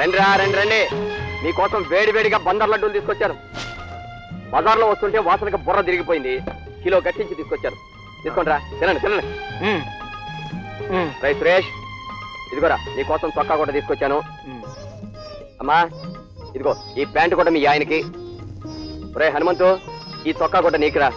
రండి రా రండి రండి మీకోసం వేడి వేడిగా బందర్ లడ్డూలు తీసుకొచ్చాను బజార్లో వస్తుంటే వాసనకి బుర్ర తిరిగిపోయింది కిలో గట్టించి తీసుకొచ్చాను తీసుకోండి రా తినండి తినండి రై సురేష్ ఇదిగోరా నీకోసం చొక్కా కూడా తీసుకొచ్చాను అమ్మా ఇదిగో ఈ ప్యాంటు కూడా మీ ఆయనకి రే హనుమంతు ఈ చొక్కా కూడా నీకురా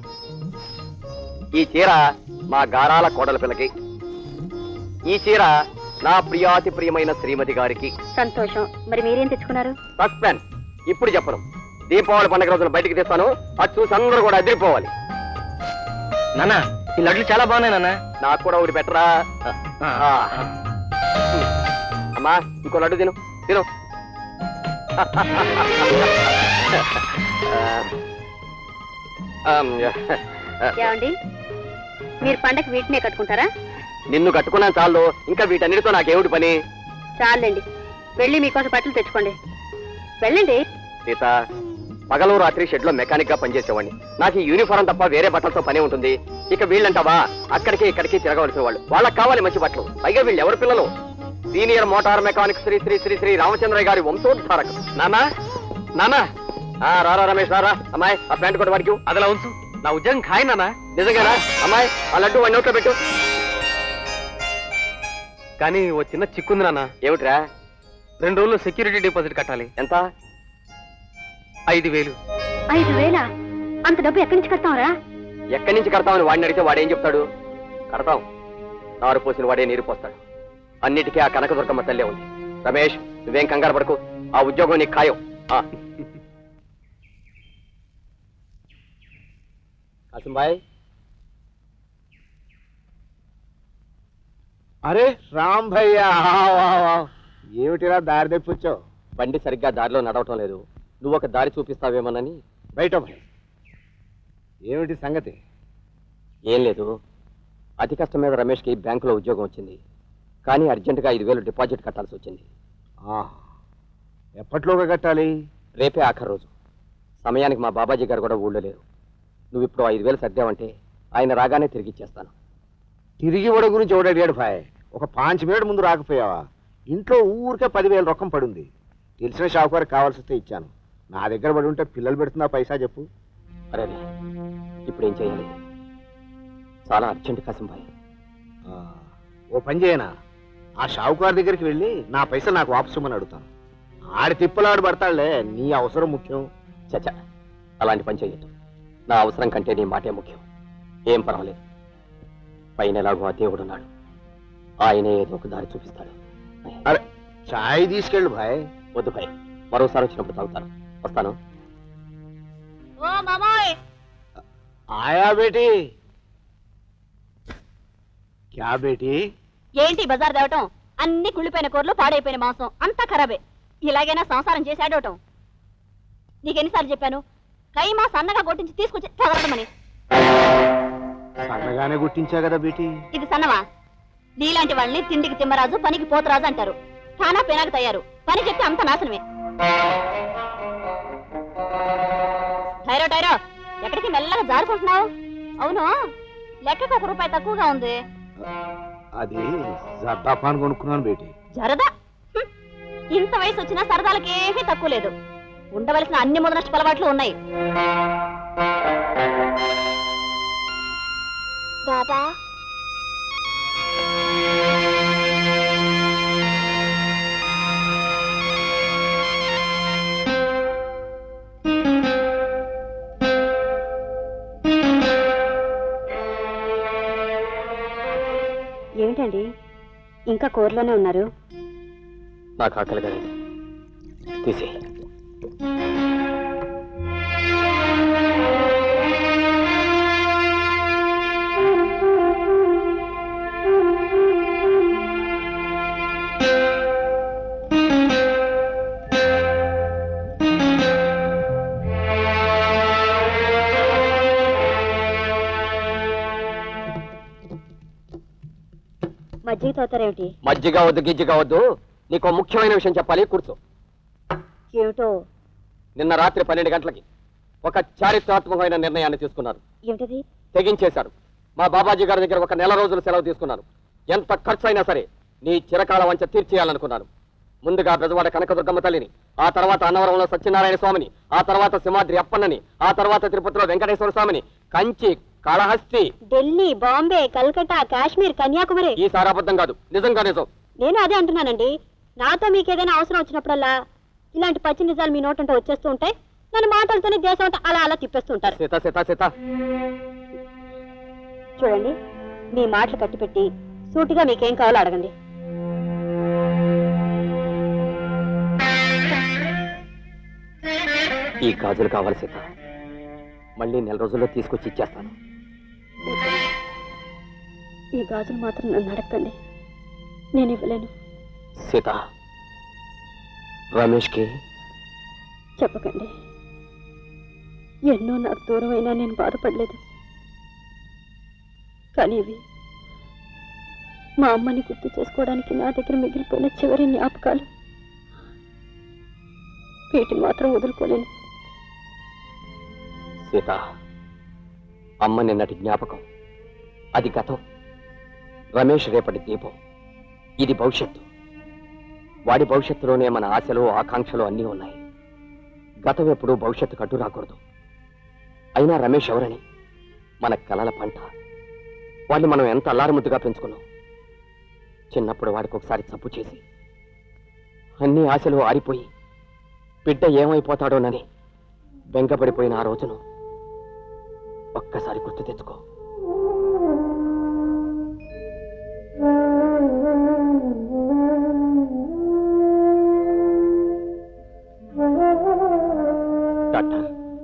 ఈ చీర మా గారాల కోడల పిల్లకి ఈ చీర నా ప్రియాతి ప్రియమైన శ్రీమతి గారికి సంతోషం మరి మీరేం తెచ్చుకున్నారు సస్పెన్స్ ఇప్పుడు చెప్పను దీపావళి పండుగ రోజున బయటికి తెస్తాను అది చూసి అందరూ కూడా అదిరిపోవాలి నాన్న ఈ లడ్లు చాలా బాగున్నాయి నాన్న నాకు కూడా ఒకటి పెట్టరా ఆ. అమ్మా ఇంకో లడ్డు తిను తిను ఆ, ఆ, ఏమండి మీరు పండగ వీటినే కట్టుకుంటారా నిన్ను కట్టుకున్నాను చాలు ఇంకా వీటన్నిటితో నాకేమిటి పని చాలండి వెళ్ళి మీకోసం బట్టలు తెచ్చుకోండి వెళ్ళండి సీత పగలు రాత్రి షెడ్ లో మెకానిక్ గా పనిచేసేవాడిని నాకు ఈ యూనిఫారం తప్ప వేరే బట్టలతో పని ఉంటుంది ఇక వీళ్ళంటావా అక్కడికి ఇక్కడికి తిరగవలసిన వాళ్ళు వాళ్ళకి కావాలి మంచి బట్టలు పైగా వీళ్ళు ఎవరి పిల్లలు senior motor mechanic Shri Shri Shri Shri Ramachandraiah గారి వంశోద్ధారక నానా నానా ఆ, రారా రమేష్ రారా అమ్మాయి ఆ ప్యాంట్ కూడా వాడికి అదలా ఉంచు నా ఉద్యోగం ఖాయి నాన్న నిజంగానా అమ్మాయి ఆ లడ్డు వాడి నోట్లో పెట్టు కానీ ఓ చిన్న చిక్కుంది నాన్న ఏమిట్రా రెండు రోజులు సెక్యూరిటీ డిపాజిట్ కట్టాలి ఎంత ఐదు వేలు ఐదు వేల అంత డబ్బు ఎక్కడి నుంచి కడతాంరా ఎక్కడి నుంచి కడతామని వాడిని అడిగితే వాడేం చెప్తాడు కడతాం నారు పోసిన వాడే నీరు పోస్తాడు అన్నిటికీ ఆ కనకదుర్గమ్మ తల్లే ఉంది రమేష్ నువ్వేం కంగారు పడకు ఆ ఉద్యోగం నీకు ఖాయం ఆ. కాసింబాయ్ అరే రామ్ భయ్యా ఆవ్, ఆవ్, ఆవ్. ఏమిటిరా దారి తెప్పొచ్చావు బండి సరిగ్గా దారిలో నడవటం లేదు నువ్వు ఒక దారి చూపిస్తావేమోనని బయట భయ్ ఏమిటి సంగతి ఏం లేదు అతి కష్టం మీద రమేష్కి బ్యాంకులో ఉద్యోగం వచ్చింది కానీ అర్జెంటుగా ఐదు వేలు డిపాజిట్ కట్టాల్సి వచ్చింది ఆహా. ఎప్పట్లోగా కట్టాలి రేపే ఆఖరి రోజు సమయానికి మా బాబాజీ గారు కూడా ఊళ్ళో లేరు నువ్వు ఇప్పుడు ఐదు వేలు సర్దావంటే ఆయన రాగానే తిరిగి ఇచ్చేస్తాను తిరిగి ఇవ్వడం గురించి ఎవడు అడిగాడు భాయ్ ఒక పాంచ్ మినిట్ ముందు రాకపోయావా ఇంట్లో ఊరికే పదివేల రొక్కం పడుంది తెలిసిన షావుకారికి కావాల్సి వస్తే ఇచ్చాను నా దగ్గర పడి ఉంటే పిల్లలు పెడుతున్నా పైసా చెప్పు అరే ఇప్పుడు ఏం చేయాలి చాలా అర్జెంట్ కాసింబాయ్ ఆ, ఓ పని చేయనా ఆ షావుకారు దగ్గరికి వెళ్ళి నా పైసలు నాకు వాపసు ఇమ్మని అడుగుతాను ఆడి తిప్పలాడు పడతాడులే నీ అవసరం ముఖ్యం చచ్చా అలాంటి పని చేయొద్దు నా అవసరం కంటే నీ మాటే ముఖ్యం ఏం పర్వాలేదు పైన ఎలాగో ఆ దేవుడు ఉన్నాడు ఆయనే ఏదో ఒక దారి చూపిస్తాడు అరే చాయ్ తీసుకెళ్ళు భాయ్ వద్దు భయ్ మరోసారి వచ్చినప్పుడు తాగుతాను వస్తాను ఓ మామోయ్ ఆయా బేటీ క్యా బేటీ ఏంటి బజార్ తేవటం అన్ని కుళ్ళిపోయిన కూరలు పాడైపోయిన మాంసం అంతా ఖరాబే ఇలాగైనా సంసారం చేసి ఆడవటం నీకెన్నిసార్లు చెప్పాను కైమా సన్నగా కొట్టించి తీసుకొచ్చి చదవటమని సన్నగానే గుట్టించా కదా బేటీ ఇది సన్నమా నీలాంటి వాళ్ళని తిండికి తిమ్మరాజు పనికి పోతరాజు అంటారు తానా పేనాకు తయారు పని చెప్తే అంత నాశనమే టైరో టైరో ఎక్కడికి మెల్లగా జారుకుంటున్నావు అవును లెక్కకు ఒక రూపాయి తక్కువగా ఉంది అది జర్దాపాన్ కొనుక్కున్నాను బేటీ జరదా హ్మ్. ఇంత వయసు వచ్చినా సరదాలకి ఏమీ తక్కువ లేదు ఉండవలసిన అన్ని ముదనష్ట అలవాట్లు ఉన్నాయి బాబా ఏమిటండి ఇంకా కూరలోనే ఉన్నారు నాకు ఆకలిగా లేదు తీసే మజ్జిగ తాతారేమిటి మజ్జిగ వద్దు గిజ్జిగా వద్దు నీకు ముఖ్యమైన విషయం చెప్పాలి కూర్చో ఏమిటో నిన్న రాత్రి పన్నెండు గంటలకి ఒక చారిత్రాత్మకమైన నిర్ణయాన్ని తీసుకున్నారు ఏమిటది తెగించేశారు మా బాబాజీ గారి దగ్గర ఒక నెల రోజులు సెలవు తీసుకున్నాను ఎంత ఖర్చు అయినా సరే నీ చిరకాల వంచ తీర్చేయాలనుకున్నాను ముందుగా బెజవాడ కనకదుర్గమ్మ తల్లిని ఆ తర్వాత అన్నవరంలో సత్యనారాయణ స్వామిని ఆ తర్వాత సింహాద్రి అప్పన్నని ఆ తర్వాత తిరుపతిలో వెంకటేశ్వర స్వామిని కంచి కాళహస్తి ఢిల్లీ బాంబే కల్కటా కాశ్మీర్ కన్యాకుమారి ఈ సారాబద్ధం కాదు నిజంగా నిజం నేను అదే అంటున్నానండి నాతో మీకు ఏదైనా అవసరం వచ్చినప్పుడల్లా ఇలాంటి పచ్చి నిజాలు మీ నోటంటే వచ్చేస్తూ ఉంటాయి నన్ను మాటలతోనే దేశం అంతా అలా అలా తిప్పేస్తూ ఉంటారు సీత సీత సీత చూడండి మీ మాటలు కట్టిపెట్టి సూటిగా మీకేం కావాలో అడగండి ఈ గాజులు కావాలి సీత మళ్ళీ నెల రోజుల్లో తీసుకొచ్చి ఇచ్చేస్తాను ఈ గాజులు మాత్రం నన్ను అడగండి నేను ఇవ్వలేను సీత రమేష్కి చెప్పకండి ఎన్నో నాకు దూరమైనా నేను బాధపడలేదు కానీ ఇవి మా అమ్మని గుర్తు చేసుకోవడానికి నా దగ్గర మిగిలిపోయిన చివరి జ్ఞాపకాలు వీటిని మాత్రం వదులుకోలేను సీత అమ్మ నిన్నటి జ్ఞాపకం అది గతం రమేష్ రేపటి దీపం ఇది భవిష్యత్తు వాడి భవిష్యత్తులోనే మన ఆశలు ఆకాంక్షలు అన్నీ ఉన్నాయి గతం ఎప్పుడు భవిష్యత్తు కట్టు రాకూడదు అయినా రమేష్ ఎవరని మన కలల పంట వాడిని మనం ఎంత అల్లారముద్దుగా పెంచుకున్నాం చిన్నప్పుడు వాడికి ఒకసారి తప్పు చేసి అన్ని ఆశలు ఆరిపోయి బిడ్డ ఏమైపోతాడోనని బెంగపడిపోయిన ఆ రోజును ఒక్కసారి గుర్తు తెచ్చుకో డాక్టర్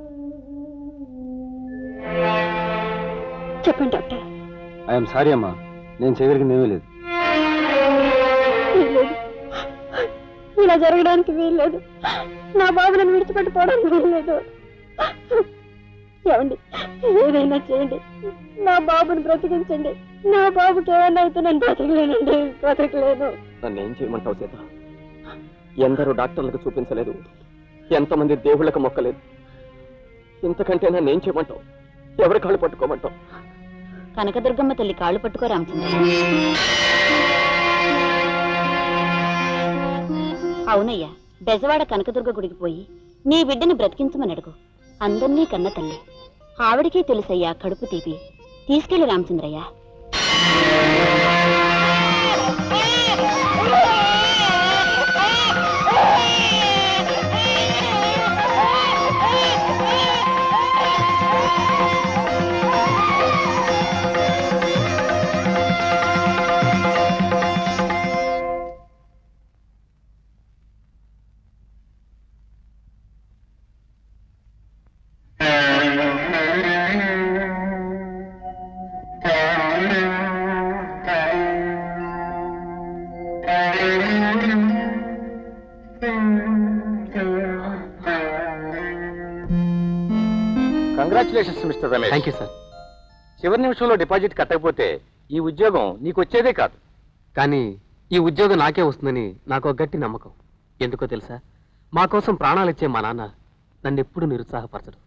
చెప్పండి డాక్టర్ ఐఎమ్ సారీ అమ్మా నేను చేయగలిగింది ఏమీ లేదు వీల్లేదు ఇలా జరగడానికి వీల్లేదు నా బాబు నన్ను విడిచిపెట్టుకోవడానికి వీల్లేదు ఏమండి ఏదైనా చేయండి నా బాబుని బ్రతికించండి నా బాబుకి ఏమైనా అయితే నేను బ్రతకలేనండి బ్రతకలేను నన్ను ఏం చేయమంటావు సీత ఎందరో డాక్టర్లకు చూపించలేదు ఎంతమంది దేవుళ్ళకు మొక్కలేదు ఇంతకంటే నన్ను ఏం చేయమంటావు ఎవరి కాళ్ళు పట్టుకోమంటావు కనకదుర్గమ్మ తల్లి కాళ్ళు పట్టుకో రామచంద్ర అవునయ్యా బెజవాడ కనకదుర్గ గుడికి పోయి నీ బిడ్డని బ్రతికించమని అడుగు అందరినీ కన్న తల్లి ఆవిడికి తెలుసయ్యా కడుపు తీపి తీసుకెళ్లి Ramachandraiah congratulations mister Ramesh thank you sir చివరి నిమిషంలో డిపాజిట్ కట్టకపోతే ఈ ఉద్యోగం నీకు వచ్చేదే కాదు కానీ ఈ ఉద్యోగం నాకే వస్తుందని నాకు ఒక గట్టి నమ్మకం ఎందుకో తెలుసా మా కోసం ప్రాణాలు ఇచ్చే మా నాన్న నన్ను ఎప్పుడు నిరుత్సాహపరచడు